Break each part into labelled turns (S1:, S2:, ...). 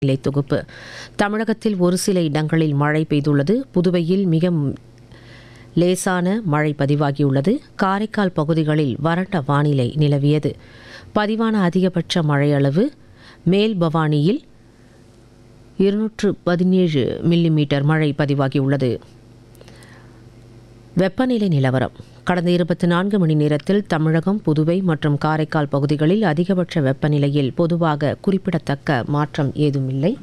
S1: நிலை தொகுப்பு தமிழகத்தில் ஒரு சில இடங்களில் மழை பெய்துள்ளது புதுவையில் மிக ம்- லேசான மழை பதிவாகியுள்ளது காரைக்கால் பகுதிகளில் வறண்ட வானிலை நிலவியது பதிவான அதிகபட்ச மழை அளவு மேல் பவானியில் இருநூற்று பதினேழு மில்லிமீட்டர் மழை பதிவாகியுள்ளது வெப்பநிலை நிலவரம் கடந்த இருபத்தி நான்கு மணி நேரத்தில் தமிழகம் புதுவை மற்றும் காரைக்கால் பகுதிகளில் அதிகபட்ச வெப்பநிலையில் பொதுவாக குறிப்பிடத்தக்க மாற்றம் ஏதுமில்லை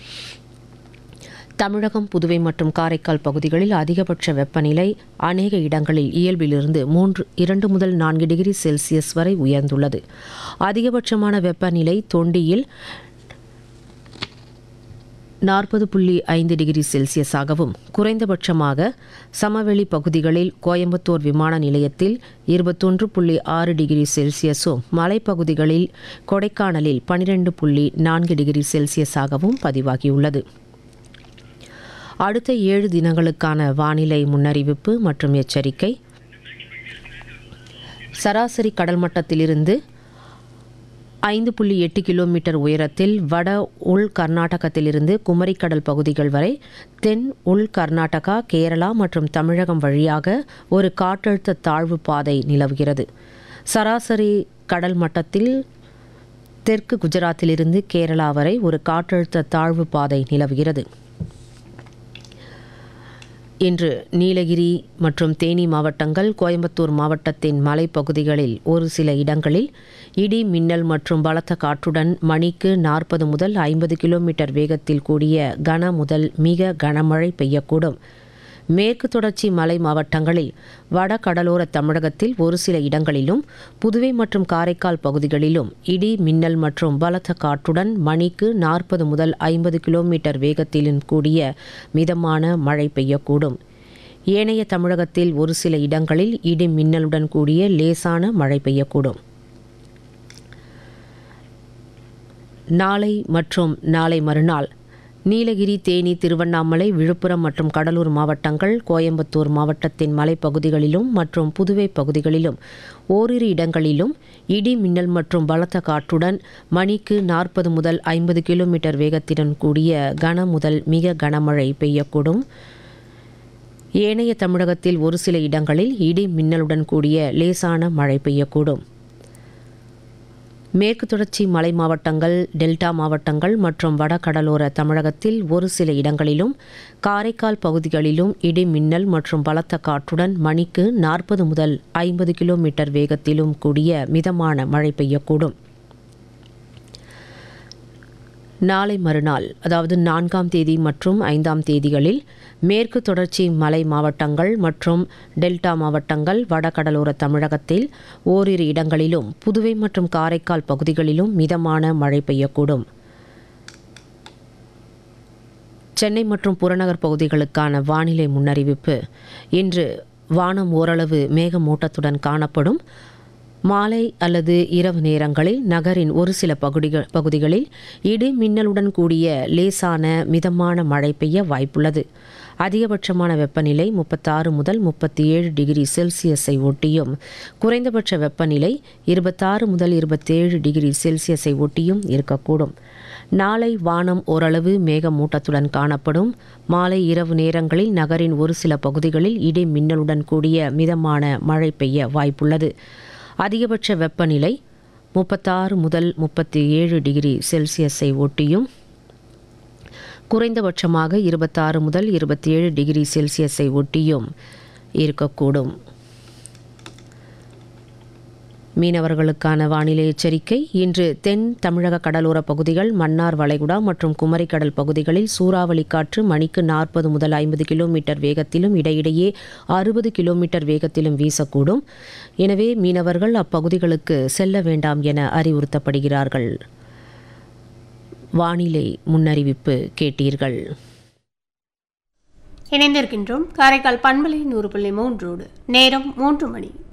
S1: தமிழகம் புதுவை மற்றும் காரைக்கால் பகுதிகளில் அதிகபட்ச வெப்பநிலை அநேக இடங்களில் இயல்பிலிருந்து மூன்று இரண்டு முதல் நான்கு டிகிரி செல்சியஸ் வரை உயர்ந்துள்ளது அதிகபட்சமான வெப்பநிலை தொண்டியில் நாற்பது புள்ளி ஐந்து டிகிரி செல்சியஸாகவும் குறைந்தபட்சமாக சமவெளி பகுதிகளில் கோயம்புத்தூர் விமான நிலையத்தில் இருபத்தொன்று புள்ளி ஆறு டிகிரி செல்சியஸும் மலைப்பகுதிகளில் கொடைக்கானலில் பனிரெண்டு புள்ளி நான்கு டிகிரி செல்சியஸாகவும் பதிவாகியுள்ளது அடுத்த ஏழு தினங்களுக்கான வானிலை முன்னறிவிப்பு மற்றும் எச்சரிக்கை சராசரி கடல் மட்டத்திலிருந்து ஐந்து புள்ளி எட்டு கிலோமீட்டர் உயரத்தில் வட உள் கர்நாடகத்திலிருந்து குமரிக்கடல் பகுதிகள் வரை தென் உள் கர்நாடகா கேரளா மற்றும் தமிழகம் வழியாக ஒரு காற்றழுத்த தாழ்வு பாதை நிலவுகிறது சராசரி கடல் மட்டத்தில் தெற்கு குஜராத்திலிருந்து கேரளா வரை ஒரு காற்றழுத்த தாழ்வு பாதை நிலவுகிறது இன்று நீலகிரி மற்றும் தேனி மாவட்டங்கள் கோயம்புத்தூர் மாவட்டத்தின் மலைப்பகுதிகளில் ஒரு சில இடங்களில் இடி மின்னல் மற்றும் பலத்த காற்றுடன் மணிக்கு நாற்பது முதல் ஐம்பது கிலோமீட்டர் வேகத்தில் கூடிய கன முதல் மிக கனமழை பெய்யக்கூடும் மேற்கு தொடர்ச்சி மலை மாவட்டங்களில் வட கடலோர தமிழகத்தில் ஒரு சில இடங்களிலும் புதுவை மற்றும் காரைக்கால் பகுதிகளிலும் இடி மின்னல் மற்றும் பலத்த காற்றுடன் மணிக்கு நாற்பது முதல் ஐம்பது கிலோமீட்டர் வேகத்திலும் கூடிய மிதமான மழை பெய்யக்கூடும் ஏனைய தமிழகத்தில் ஒரு சில இடங்களில் இடி மின்னலுடன் கூடிய லேசான மழை பெய்யக்கூடும் நாளை மற்றும் நாளை மறுநாள் நீலகிரி தேனி திருவண்ணாமலை விழுப்புரம் மற்றும் கடலூர் மாவட்டங்கள் கோயம்புத்தூர் மாவட்டத்தின் மலைப்பகுதிகளிலும் மற்றும் புதுவை பகுதிகளிலும் ஓரிரு இடங்களிலும் இடி மின்னல் மற்றும் பலத்த காற்றுடன் மணிக்கு நாற்பது முதல் ஐம்பது கிலோமீட்டர் வேகத்துடன் கூடிய கன முதல் மிக கனமழை பெய்யக்கூடும் ஏனைய தமிழகத்தில் ஒரு சில இடங்களில் இடி மின்னலுடன் கூடிய லேசான மழை பெய்யக்கூடும் மேற்கு தொடர்ச்சி மலை மாவட்டங்கள் டெல்டா மாவட்டங்கள் மற்றும் வட கடலோர தமிழகத்தில் ஒரு சில இடங்களிலும் காரைக்கால் பகுதிகளிலும் இடி மின்னல் மற்றும் பலத்த காற்றுடன் மணிக்கு நாற்பது முதல் ஐம்பது கிலோமீட்டர் வேகத்திலும் கூடிய மிதமான மழை பெய்யக்கூடும் நாளை மறுநாள் அதாவது நான்காம் தேதி மற்றும் ஐந்தாம் தேதிகளில் மேற்கு தொடர்ச்சி மலை மாவட்டங்கள் மற்றும் டெல்டா மாவட்டங்கள் வடகடலோர தமிழகத்தில் ஓரிரு இடங்களிலும் புதுவை மற்றும் காரைக்கால் பகுதிகளிலும் மிதமான மழை பெய்யக்கூடும் சென்னை மற்றும் புறநகர் பகுதிகளுக்கான வானிலை முன்னறிவிப்பு இன்று வானம் ஓரளவு மேகமூட்டத்துடன் காணப்படும் மாலை அல்லது இரவு நேரங்களில் நகரின் ஒரு சில பகுதிகள் பகுதிகளில் இடி மின்னலுடன் கூடிய லேசான மிதமான மழை பெய்ய வாய்ப்புள்ளது அதிகபட்சமான வெப்பநிலை முப்பத்தாறு முதல் முப்பத்தி ஏழு டிகிரி செல்சியஸை ஒட்டியும் குறைந்தபட்ச வெப்பநிலை இருபத்தாறு முதல் இருபத்தேழு டிகிரி செல்சியஸை ஒட்டியும் இருக்கக்கூடும் நாளை வானம் ஓரளவு மேகமூட்டத்துடன் காணப்படும் மாலை இரவு நேரங்களில் நகரின் ஒரு சில பகுதிகளில் இடி மின்னலுடன் கூடிய மிதமான மழை பெய்ய வாய்ப்புள்ளது அதிகபட்ச வெப்பநிலை முப்பத்தாறு முதல் முப்பத்தி ஏழு டிகிரி செல்சியஸை ஒட்டியும் குறைந்தபட்சமாக இருபத்தாறு முதல் இருபத்தி ஏழு டிகிரி செல்சியஸை ஒட்டியும் இருக்கக்கூடும் மீனவர்களுக்கான வானிலை எச்சரிக்கை இன்று தென் தமிழக கடலோர பகுதிகள் மன்னார் வளைகுடா மற்றும் குமரிக்கடல் பகுதிகளில் சூறாவளி காற்று மணிக்கு நாற்பது முதல் ஐம்பது கிலோமீட்டர் வேகத்திலும் இடையிடையே அறுபது கிலோமீட்டர் வேகத்திலும் வீசக்கூடும் எனவே மீனவர்கள் அப்பகுதிகளுக்கு செல்ல வேண்டாம் என அறிவுறுத்தப்படுகிறார்கள் வானிலை முன்னறிவிப்பு கேட்டீர்கள்
S2: இணைந்திருக்கின்றோம் காரைக்கால் பண்பலை நூறு புள்ளி மூன்றோடு நேரம் மூன்று மணி